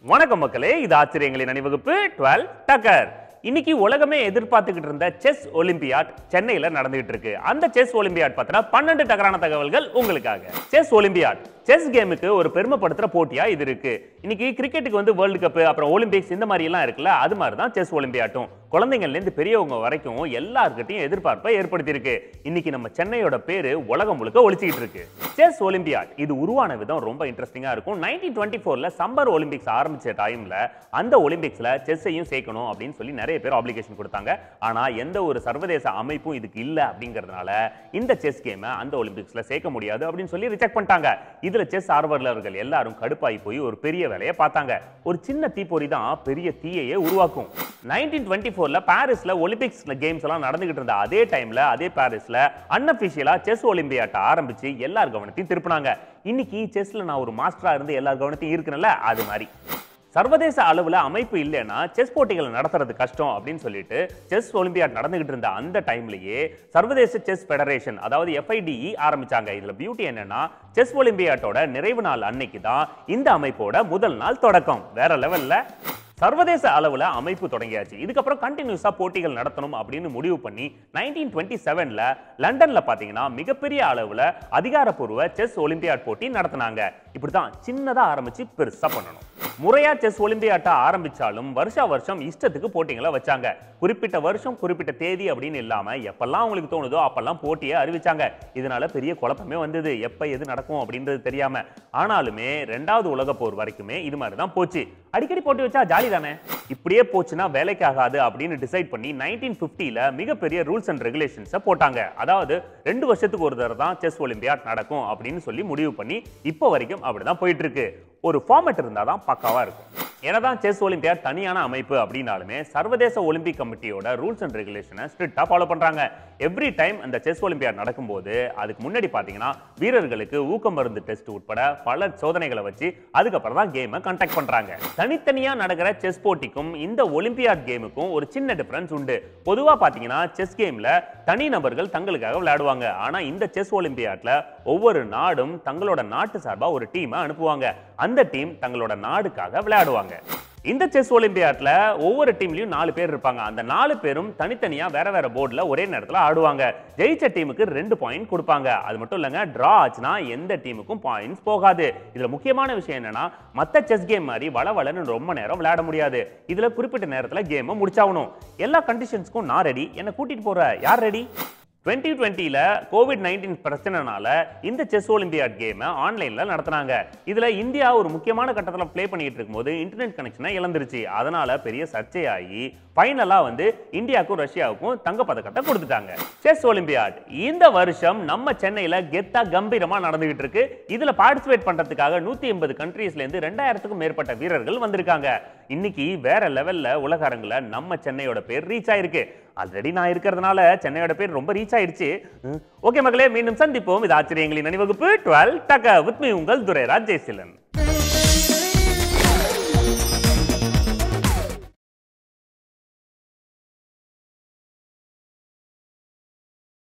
வணக்கம் மக்களே இது ஆச்சரியங்களின் அணிவகுப்பு டுவெல் டக்கர் இன்னைக்கு உலகமே எதிர்பார்த்துக்கிட்டு இருந்த செஸ் ஒலிம்பியாட் சென்னையில நடந்துகிட்டு இருக்கு அந்த செஸ் ஒலிம்பியாட் பத்தின பன்னெண்டு டக்கரான தகவல்கள் உங்களுக்காக செஸ் ஒலிம்பியாட் செஸ் கேமுக்கு ஒரு பெருமைப்படுத்துற போட்டியா இது இருக்கு இன்னைக்கு கிரிக்கெட்டுக்கு வந்து வேர்ல்டு கப் அப்புறம் ஒலிம்பிக்ஸ் இந்த மாதிரி எல்லாம் இருக்குல்ல அது மாதிரி தான் செஸ் ஒலிம்பியாட்டும் குழந்தைங்கள்ல இருந்து பெரியவங்க வரைக்கும் எல்லார்கிட்டையும் எதிர்பார்ப்பை ஏற்படுத்தி இருக்கு இன்னைக்கு நம்ம சென்னையோட பேரு உலகம் முழுக்க ஒழிச்சிக்கிட்டு இருக்கு செஸ் ஒலிம்பியாட் இது உருவான விதம் ரொம்ப இன்ட்ரெஸ்டிங்கா இருக்கும் நைன்டீன் டுவெண்ட்டி ஃபோர்ல சம்மர் ஒலிம்பிக்ஸ் ஆரம்பிச்ச டைம்ல அந்த ஒலிம்பிக்ஸ்ல செஸ்ஸையும் சேர்க்கணும் அப்படின்னு சொல்லி நிறைய பேர் ஆப்ளிகேஷன் கொடுத்தாங்க ஆனா எந்த ஒரு சர்வதேச அமைப்பும் இதுக்கு இல்ல அப்படிங்கறதுனால இந்த செஸ் கேமை அந்த ஒலிம்பிக்ஸ்ல சேர்க்க முடியாது அப்படின்னு சொல்லி ரிஜெக்ட் பண்ணிட்டாங்க இதுல செஸ் ஆர்வலர்கள் எல்லாரும் கடுப்பாகி போய் ஒரு பெரிய வேலையை பார்த்தாங்க ஒரு சின்ன தீப்பொறி தான் பெரிய தீயையே உருவாக்கும் நைன்டீன் டுவெண்ட்டி ஃபோர்ல பாரிஸ்ல ஒலிம்பிக்ஸ் கேம்ஸ் எல்லாம் நடந்துகிட்டு இருந்த அதே டைம்ல அதே பாரிஸ்ல அன்அபிஷியலா செஸ் ஒலிம்பியாட்டை ஆரம்பிச்சு எல்லார் கவனத்தையும் திருப்பினாங்க இன்னைக்கு செஸ்ல நான் ஒரு மாஸ்டரா இருந்து எல்லார் கவனத்தையும் இருக்கணும்ல அது மாதிரி சர்வதேச அளவுல அமைப்பு இல்லைன்னா செஸ் போட்டிகள் நடத்துறது கஷ்டம் அப்படின்னு சொல்லிட்டு செஸ் ஒலிம்பியாட் நடந்துகிட்டு இருந்த அந்த டைம்லயே சர்வதேச செஸ் ஃபெடரேஷன் அதாவது எஃப்ஐடிஇ ஆரம்பிச்சாங்க இதுல பியூட்டி என்னன்னா செஸ் ஒலிம்பியாட்டோட நிறைவு நாள் அன்னைக்கு தான் இந்த அமைப்போட முதல் நாள் தொடக்கம் வேற லெவல்ல சர்வதேச அளவுல அமைப்பு தொடங்கியாச்சு இதுக்கப்புறம் கண்டினியூஸா போட்டிகள் நடத்தணும் அப்படின்னு முடிவு பண்ணி நைன்டீன் டுவெண்ட்டி செவன்ல லண்டன்ல பாத்தீங்கன்னா மிகப்பெரிய அளவுல அதிகாரப்பூர்வ செஸ் ஒலிம்பியாட் போட்டி நடத்தினாங்க இப்படிதான் சின்னதா ஆரம்பிச்சு பெருசா பண்ணணும் முறையா செஸ் ஒலிம்பியாட்டை ஆரம்பிச்சாலும் வருஷா வருஷம் இஷ்டத்துக்கு போட்டிகளை வச்சாங்க குறிப்பிட்ட வருஷம் குறிப்பிட்ட தேதி அப்படின்னு இல்லாம எப்பெல்லாம் உங்களுக்கு தோணுதோ அப்பெல்லாம் போட்டியை அறிவிச்சாங்க இதனால பெரிய குழப்பமே வந்தது எப்ப எது நடக்கும் அப்படின்றது தெரியாம ஆனாலுமே ரெண்டாவது உலக போர் வரைக்குமே இது மாதிரி தான் போச்சு அடிக்கடி போட்டி வச்சா ஜாலி தானே இப்படியே போச்சுன்னா வேலைக்கு ஆகாது அப்படின்னு டிசைட் பண்ணி நைன்டீன் பிப்டில மிகப்பெரிய ரூல்ஸ் அண்ட் ரெகுலேஷன்ஸை போட்டாங்க அதாவது ரெண்டு வருஷத்துக்கு ஒரு தடவை தான் செஸ் ஒலிம்பியாட் நடக்கும் அப்படின்னு சொல்லி முடிவு பண்ணி இப்போ வரைக்கும் அப்படிதான் போயிட்டு இருக்கு ஒரு ஃபார்மேட் இருந்தால் தான் பக்காவா இருக்கும் என்னதான் செஸ் ஒலிம்பியாட் தனியான அமைப்பு அப்படின்னாலுமே சர்வதேச ஒலிம்பிக் கமிட்டியோட ரூல்ஸ் அண்ட் ரெகுலேஷனை ஸ்ட்ரிக்டா ஃபாலோ பண்றாங்க எவ்ரி டைம் அந்த செஸ் ஒலிம்பியாட் நடக்கும்போது அதுக்கு முன்னாடி பாத்தீங்கன்னா வீரர்களுக்கு ஊக்க மருந்து டெஸ்ட் உட்பட பல சோதனைகளை வச்சு அதுக்கப்புறம் தான் கேமை கண்டக்ட் பண்றாங்க தனித்தனியா நடக்கிற செஸ் போட்டிக்கும் இந்த ஒலிம்பியாட் கேமுக்கும் ஒரு சின்ன டிஃபரன்ஸ் உண்டு பொதுவா பாத்தீங்கன்னா செஸ் கேம்ல தனி நபர்கள் தங்களுக்காக விளையாடுவாங்க ஆனா இந்த செஸ் ஒலிம்பியாட்ல ஒவ்வொரு நாடும் தங்களோட நாட்டு சார்பா ஒரு டீமை அனுப்புவாங்க அந்த டீம் தங்களோட நாடுக்காக விளையாடுவாங்க இந்த செஸ் ஒலிம்பியாட்ல ஒவ்வொரு டீம்லயும் நாலு பேர் இருப்பாங்க அந்த நாலு பேரும் தனித்தனியா வேற வேற போர்டுல ஒரே நேரத்துல ஆடுவாங்க ஜெயிச்ச டீமுக்கு ரெண்டு பாயிண்ட் கொடுப்பாங்க அது மட்டும் இல்லைங்க டிரா ஆச்சுன்னா எந்த டீமுக்கும் பாயிண்ட்ஸ் போகாது இதுல முக்கியமான விஷயம் என்னன்னா மத்த செஸ் கேம் மாதிரி வளவளன்னு ரொம்ப நேரம் விளையாட முடியாது இதுல குறிப்பிட்ட நேரத்துல கேமை முடிச்சாகணும் எல்லா கண்டிஷன்ஸ்க்கும் நான் ரெடி என்ன கூட்டிட்டு போற யார் ரெடி டுவெண்ட்டி டுவெண்ட்டியில் கோவிட் நைன்டீன் பிரச்சனைனால இந்த செஸ் ஒலிம்பியாட் கேமை ஆன்லைனில் நடத்துனாங்க இதில் இந்தியா ஒரு முக்கியமான கட்டத்தில் ப்ளே பண்ணிட்டு இருக்கும்போது இன்டர்நெட் கனெக்ஷனை இழந்துருச்சு அதனால பெரிய சர்ச்சையாகி ஃபைனலாக வந்து இந்தியாவுக்கும் ரஷ்யாவுக்கும் தங்கப்பதக்கத்தை கொடுத்துட்டாங்க செஸ் ஒலிம்பியாட் இந்த வருஷம் நம்ம சென்னையில் கெத்தா கம்பீரமாக நடந்துகிட்டு இருக்கு இதில் பார்ட்டிசிபேட் பண்ணுறதுக்காக நூற்றி எண்பது கண்ட்ரீஸ்லேருந்து ரெண்டாயிரத்துக்கும் மேற்பட்ட வீரர்கள் வந்திருக்காங்க இன்னைக்கு வேற லெவல்ல உலக அரங்குல நம்ம சென்னையோட பேர் ரீச் ஆயிருக்கு ஆல்ரெடி நான் இருக்கிறதுனால சென்னையோட பேர் ரொம்ப ரீச் ஆயிடுச்சு ஓகே மகளே மீண்டும் சந்திப்போம் இது ஆச்சரியங்களின் அணிவகுப்பு டுவெல் டக்க வித் மீ உங்கள் துரைராஜ் ஜெயசீலன்